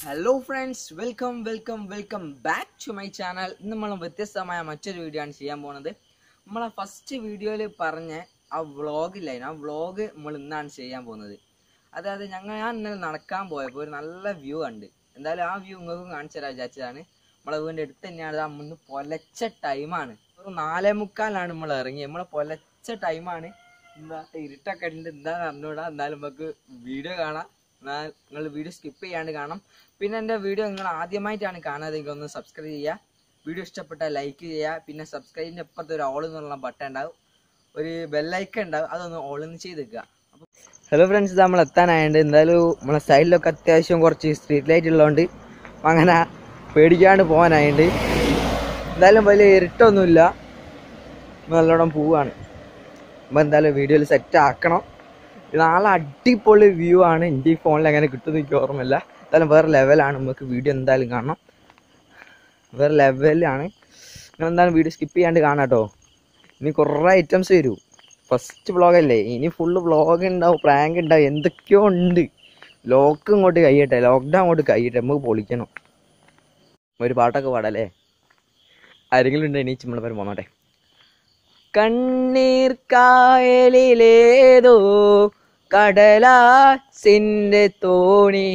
Hello friends welcome welcome welcome back to my channel ഇന്ന് നമ്മൾ വ്യത്യസ്തമായ മറ്റൊരു വീഡിയോ ആണ് ചെയ്യാൻ പോകുന്നത് നമ്മളെ ഫസ്റ്റ് വീഡിയോയിൽ പറഞ്ഞ ആ വ്ളോഗില്ലായിരുന്നു ആ വ്ളോഗ് നമ്മൾ ഇന്നാണ് ചെയ്യാൻ പോകുന്നത് അതായത് ഞങ്ങൾ ഞാൻ ഇന്നലെ നടക്കാൻ പോയപ്പോൾ ഒരു നല്ല വ്യൂ ഉണ്ട് എന്തായാലും ആ വ്യൂ നിങ്ങൾക്കും കാണിച്ചു തരാൻ വിചാരിച്ചതാണ് നമ്മളെ വീടിൻ്റെ അടുത്ത് തന്നെയാണ് ആ മുന്ന് പൊലച്ച ടൈമാണ് ഒരു നാലേ മുക്കാലാണ് നമ്മൾ ഇറങ്ങി നമ്മളെ പൊലച്ച ടൈമാണ് എന്താ ഇരുട്ടൊക്കെ ഉണ്ട് എന്താന്ന് അറിഞ്ഞൂടാ എന്നാലും നമുക്ക് വീഡിയോ കാണാം നിങ്ങൾ വീഡിയോ സ്കിപ്പ് ചെയ്യാണ്ട് കാണാം പിന്നെ എൻ്റെ വീഡിയോ നിങ്ങൾ ആദ്യമായിട്ടാണ് കാണാതെങ്കിൽ ഒന്ന് സബ്സ്ക്രൈബ് ചെയ്യുക വീഡിയോ ഇഷ്ടപ്പെട്ടാൽ ലൈക്ക് ചെയ്യുക പിന്നെ സബ്സ്ക്രൈബിൻ്റെ അപ്പുറത്ത് ഒരു ഓൾ എന്നുള്ള ബട്ടൺ ഉണ്ടാവും ഒരു ബെല്ലൈക്കൺ ഉണ്ടാവും അതൊന്ന് ഓൾ ഒന്ന് ചെയ്ത് വെക്കുക ഹലോ ഫ്രണ്ട്സ് ഇത് നമ്മൾ എത്താനായുണ്ട് എന്തായാലും നമ്മളെ സൈഡിലൊക്കെ അത്യാവശ്യം കുറച്ച് സ്ട്രീറ്റ് ലൈറ്റ് ഉള്ളതുകൊണ്ട് അങ്ങനെ പേടിക്കാണ്ട് പോകാനായുണ്ട് എന്തായാലും വലിയ ഇരുട്ടൊന്നുമില്ല നല്ലോണം പോവാണ് അപ്പോൾ എന്തായാലും വീഡിയോയിൽ സെറ്റ് ആക്കണം നാളെ അടിപൊളി വ്യൂ ആണ് എൻ്റെ ഈ ഫോണിൽ എങ്ങനെ കിട്ടുമെന്ന് എനിക്ക് ഓർമ്മയില്ല എന്തായാലും വേറെ ലെവലാണ് നമുക്ക് വീഡിയോ എന്തായാലും കാണണം വേറെ ലെവലാണ് നിങ്ങൾ എന്തായാലും വീഡിയോ സ്കിപ്പ് ചെയ്യാണ്ട് കാണാം കേട്ടോ ഇനി കുറേ ഐറ്റംസ് വരൂ ഫസ്റ്റ് വ്ളോഗല്ലേ ഇനി ഫുള്ള് വ്ളോഗ് ഉണ്ടാവും പ്രാങ്ക് ഉണ്ടാവും എന്തൊക്കെയോ ഉണ്ട് ലോക്ക് ഇങ്ങോട്ട് കഴിയട്ടെ ലോക്ക്ഡൗൺ അങ്ങോട്ട് കഴിയട്ടെ നമുക്ക് പൊളിക്കണം ഒരു പാട്ടൊക്കെ പാടല്ലേ ആരെങ്കിലും ഉണ്ട് എണീച്ച് നമ്മളെ പേര് പോന്നോട്ടെ കണ്ണീർ കായലിലേതോ കടലാസിന്റെ തോണി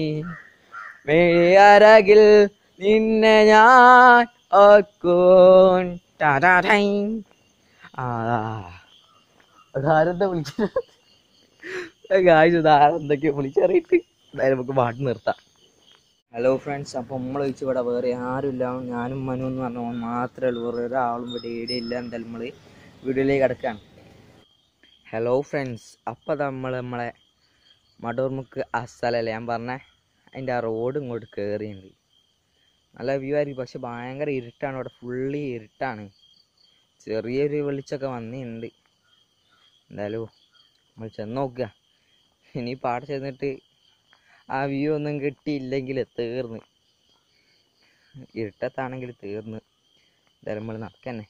മേയറകിൽ നിന്നെ ഞാൻ ഓക്കോൻ ടാടാടൈ. ആ അതാരെന്താ വിളിച്ചത് ഗായ്സ് ഇതാരെന്തൊക്കെയോ വിളിച്ചറിയിട്ട് എന്തായാലും നമുക്ക് പാട്ട് നിർത്താം ഹലോ ഫ്രണ്ട്സ് അപ്പോൾ നമ്മൾ വെച്ച് ഇവിടെ വേറെ ആരുമില്ല ഞാനും മനു എന്ന് പറഞ്ഞ മാത്രമേ ഉള്ളൂ വേറെ ഒരാളും ഇവിടെ ഇവിടെ ഇല്ല എന്തായാലും നമ്മൾ വീഡിയോയിലേക്ക് കിടക്കുകയാണ് ഹലോ ഫ്രണ്ട്സ് അപ്പോൾ നമ്മൾ നമ്മളെ മടൂർമുക്ക് ആ സ്ഥലമല്ലേ ഞാൻ പറഞ്ഞേ അതിൻ്റെ ആ റോഡ് ഇങ്ങോട്ട് കയറിയുണ്ട് നല്ല വ്യൂ ആയിരിക്കും പക്ഷെ ഭയങ്കര ഇരുട്ടാണ് ഇവിടെ ഫുള്ളി ഇരുട്ടാണ് ചെറിയൊരു വെളിച്ചമൊക്കെ വന്നിട്ടുണ്ട് എന്തായാലും നമ്മൾ ചെന്ന് നോക്കുക ഇനി പാട്ട് ചെന്നിട്ട് ആ വ്യൂ ഒന്നും കിട്ടിയില്ലെങ്കിൽ തീർന്ന് ഇരുട്ടത്താണെങ്കിൽ തീർന്ന് എന്തായാലും നമ്മൾ നടക്കന്നെ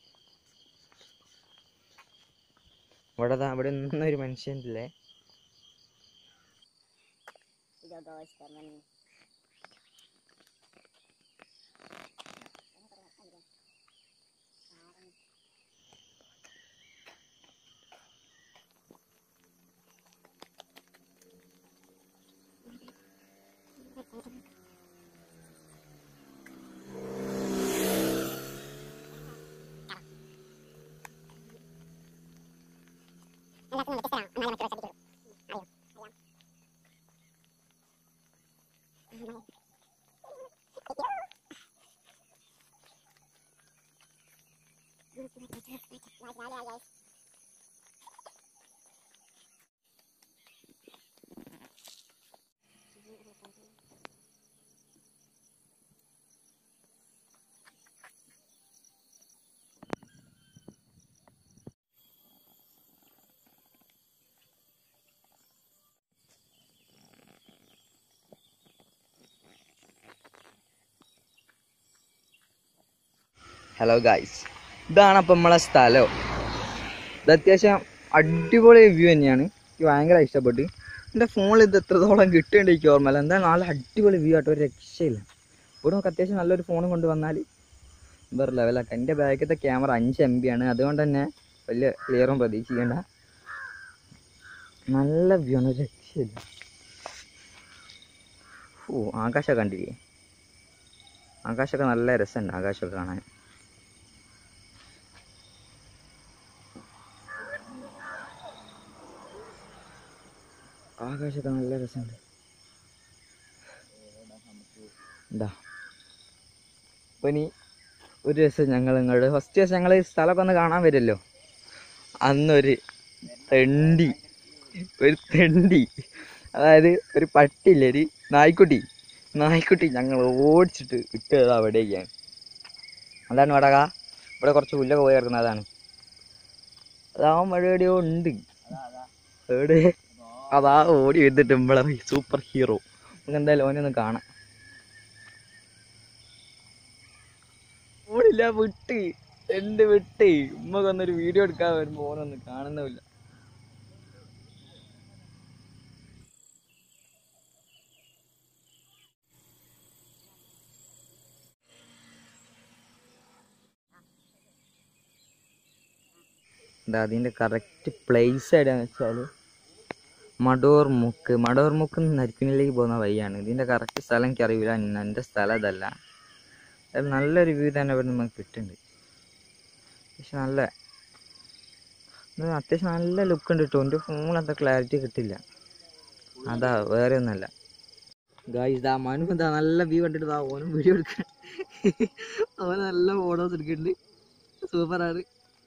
ഇവിടെ ദാ ഇവിടെ ഒന്നും ഒരു മനുഷ്യനില്ലേ ഹലോ ഗായ്സ് ഇതാണ് അപ്പം നമ്മളെ സ്ഥലം ഇത് അത്യാവശ്യം അടിപൊളി വ്യൂ തന്നെയാണ് എനിക്ക് ഭയങ്കര ഇഷ്ടപ്പെട്ടു എൻ്റെ ഫോണിൽ ഇത് എത്രത്തോളം കിട്ടുന്നുണ്ട് എനിക്ക് ഓർമ്മയില്ല എന്തായാലും നല്ല അടിപൊളി വ്യൂ ആട്ടോ ഒരു രക്ഷയില്ല ഇവിടെ നമുക്ക് അത്യാവശ്യം നല്ലൊരു ഫോൺ കൊണ്ട് വന്നാൽ വേറെ ലെവലാക്കാം എൻ്റെ ബാഗത്തെ ക്യാമറ അഞ്ച് എം ബി ആണ് അതുകൊണ്ട് തന്നെ വലിയ ക്ലിയറും പ്രതീക്ഷിക്കേണ്ട നല്ല വ്യൂ ആണ് ഒരു രക്ഷയില്ല ഓ ആകാശമൊക്കെ കണ്ടില്ലേ ആകാശമൊക്കെ നല്ല രസമുണ്ട് ആകാശമൊക്കെ കാണാൻ ആകാശമൊക്കെ നല്ല രസമുണ്ട് എന്താ അപ്പോൾ ഇനി ഒരു ദിവസം ഞങ്ങൾ ഇങ്ങോട്ട് ഫസ്റ്റ് ദിവസം ഞങ്ങൾ സ്ഥലമൊക്കെ ഒന്ന് കാണാൻ വരുമല്ലോ അന്നൊരു തെണ്ടി ഒരു തെണ്ടി അതായത് ഒരു പട്ടിയില്ലേ ഒരു നായ്ക്കുട്ടി നായ്ക്കുട്ടി ഞങ്ങൾ ഓടിച്ചിട്ട് ഇട്ടത് അവിടേക്കാണ് അതാണ് വടക ഇവിടെ കുറച്ച് പുല്ലൊക്കെ പോയി കിടക്കുന്നത് അതാണ് അതാവും മഴ എവിടെയോ ഉണ്ട് എവിടെ അതാ ഓടി വന്നിട്ട് നമ്മളെ സൂപ്പർ ഹീറോ നമുക്ക് എന്തായാലും ഓനെ ഒന്ന് കാണാം ഓടില്ല വിട്ട് രണ്ട് വിട്ട് ഉമ്മക്കൊന്നൊരു വീഡിയോ എടുക്കാൻ വരുമ്പോ ഓനൊന്നും കാണുന്നില്ല എന്താ അതിൻ്റെ കറക്റ്റ് പ്ലേസ് എവിടെയാന്ന് വെച്ചാൽ മടോർ മുക്ക് മടോർ മുക്ക് നരിക്കുനിലേക്ക് പോകുന്ന വഴിയാണ് ഇതിൻ്റെ കറക്റ്റ് സ്ഥലം എനിക്ക് അറിയില്ല ഇന്ന് എൻ്റെ സ്ഥലം ഇതല്ല അത് നല്ലൊരു വ്യൂ തന്നെ ഇവിടെ നമുക്ക് കിട്ടുന്നുണ്ട് പക്ഷെ നല്ല ഇത് അത്യാവശ്യം നല്ല ലുക്ക് ഉണ്ട് കേട്ടോ എൻ്റെ ഫോണിൽ അത്ര ക്ലാരിറ്റി കിട്ടില്ല അതാ വേറെ ഒന്നല്ല ഗായ്സ് ദാ മനു എന്താ നല്ല വ്യൂ കണ്ടിട്ട് ദാ ഓനും വീഡിയോ എടുക്കാൻ അവൻ നല്ല ഫോട്ടോസ് എടുക്കുന്നുണ്ട് സൂപ്പറാണ്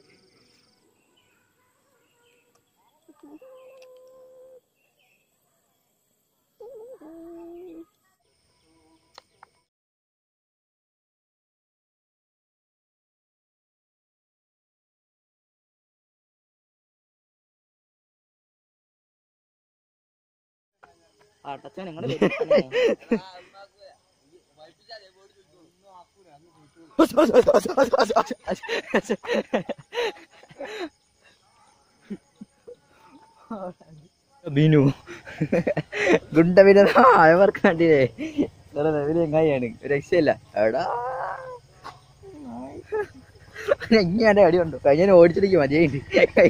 ബിനു ഗുണ്ട ബിനു അവർക്ക് കണ്ടില്ലേ എങ്ങായാണ് രക്ഷയില്ല എടാ എങ്ങനെയാണ് അടി ഉണ്ടോ കഴിഞ്ഞ ഓടിച്ചിരിക്കും മതിയായിട്ട്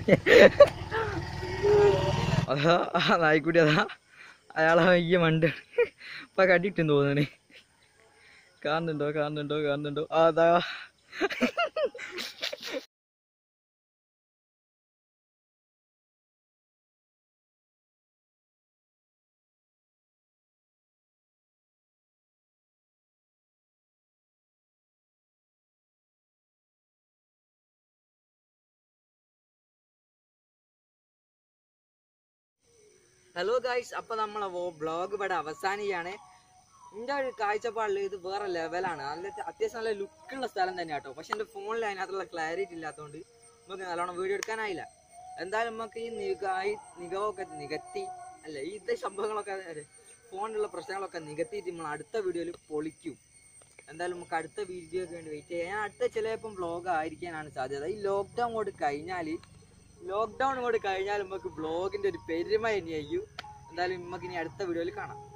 അതാ ആ നായിക്കുട്ടി അതാ അയാളെ വയ്യ മണ്ട് ഇപ്പൊ കണ്ടിട്ടെന്ന് തോന്നണേ കാണുന്നുണ്ടോ കാണുന്നുണ്ടോ കാണുന്നുണ്ടോ ആ, അതാ ഹലോ ഗായ്സ് അപ്പൊ നമ്മളെ ബ്ലോഗ് ഇവിടെ അവസാനിക്കുകയാണ് എൻ്റെ ഒരു കാഴ്ചപ്പാടിൽ ഇത് വേറെ ലെവലാണ് നല്ല അത്യാവശ്യം നല്ല ലുക്കുള്ള സ്ഥലം തന്നെ കേട്ടോ പക്ഷെ എൻ്റെ ഫോണിൽ അതിനകത്തുള്ള ക്ലാരിറ്റി ഇല്ലാത്തതുകൊണ്ട് നമുക്ക് നല്ലോണം വീഡിയോ എടുക്കാനായില്ല എന്തായാലും നമുക്ക് ഈ നികായി നിഗമൊക്കെ നികത്തി അല്ല ഈ ഇത് സംഭവങ്ങളൊക്കെ ഫോണിലുള്ള പ്രശ്നങ്ങളൊക്കെ നികത്തിയിട്ട് നമ്മൾ അടുത്ത വീഡിയോയിൽ പൊളിക്കും എന്തായാലും നമുക്ക് അടുത്ത വീഡിയോക്ക് വേണ്ടി വെയിറ്റ് ചെയ്യാം ഞാൻ അടുത്ത ചിലപ്പം വ്ളോഗ് ആയിരിക്കാനാണ് സാധ്യത ഈ ലോക്ക്ഡൗൺ കൊണ്ട് കഴിഞ്ഞാൽ ലോക്ക്ഡൗൺ കൊണ്ട് കഴിഞ്ഞാൽ നമുക്ക് വ്ളോഗിൻ്റെ ഒരു പെരുമ തന്നെയായിരിക്കും എന്തായാലും നമുക്ക് ഇനി അടുത്ത വീഡിയോയിൽ കാണാം